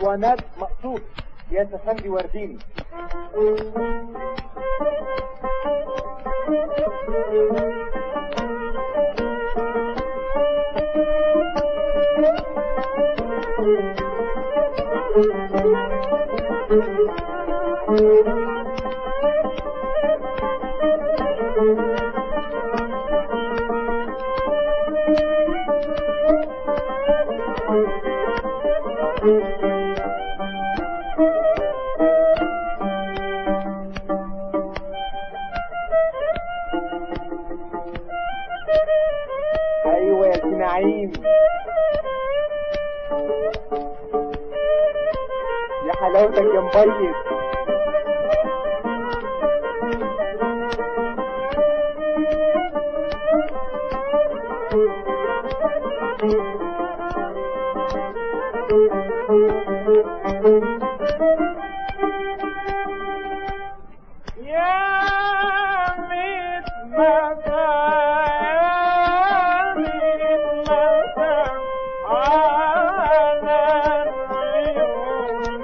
اسطوانات مقصود يا سفندي ورديني ايوه يا سي نعيم يا حلاوتك يا مبيض يا ميت متى يا ميت متى على العيون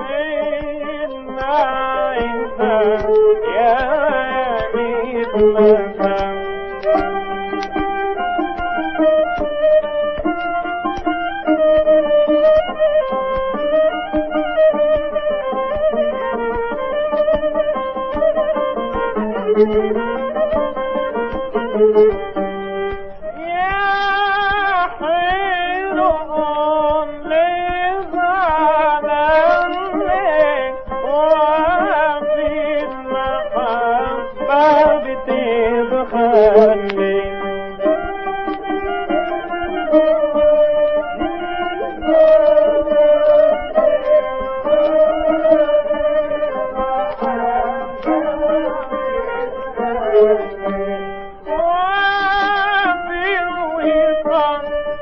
الناعمة يا ميت متى يا حلو لظلمي وفي المحبة بتدخلني وفي الوصال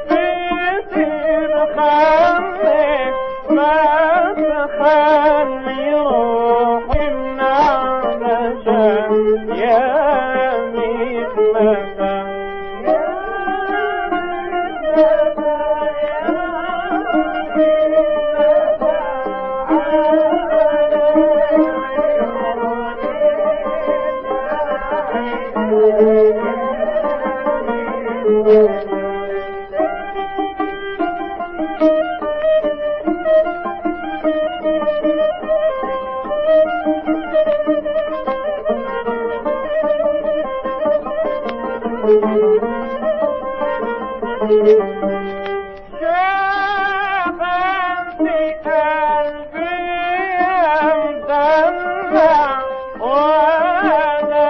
بتدخلني ما تخلي روحي من علشان يا ميت مكان شافني قلبي مدلع وانا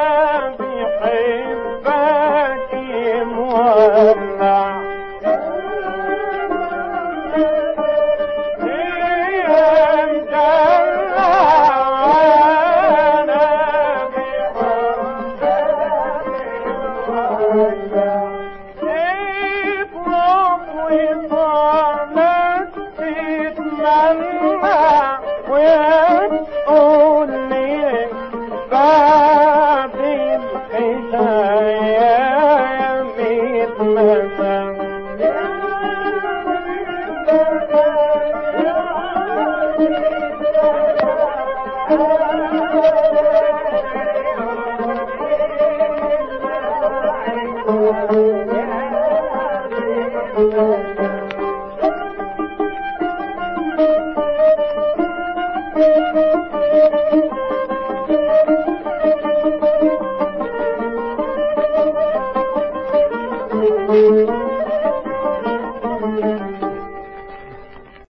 بحبك مولع يا مدلع وانا بحبك مولع اطلب وطالك تتمنى وتقول لي بعد الحكاية يا ميت مثلا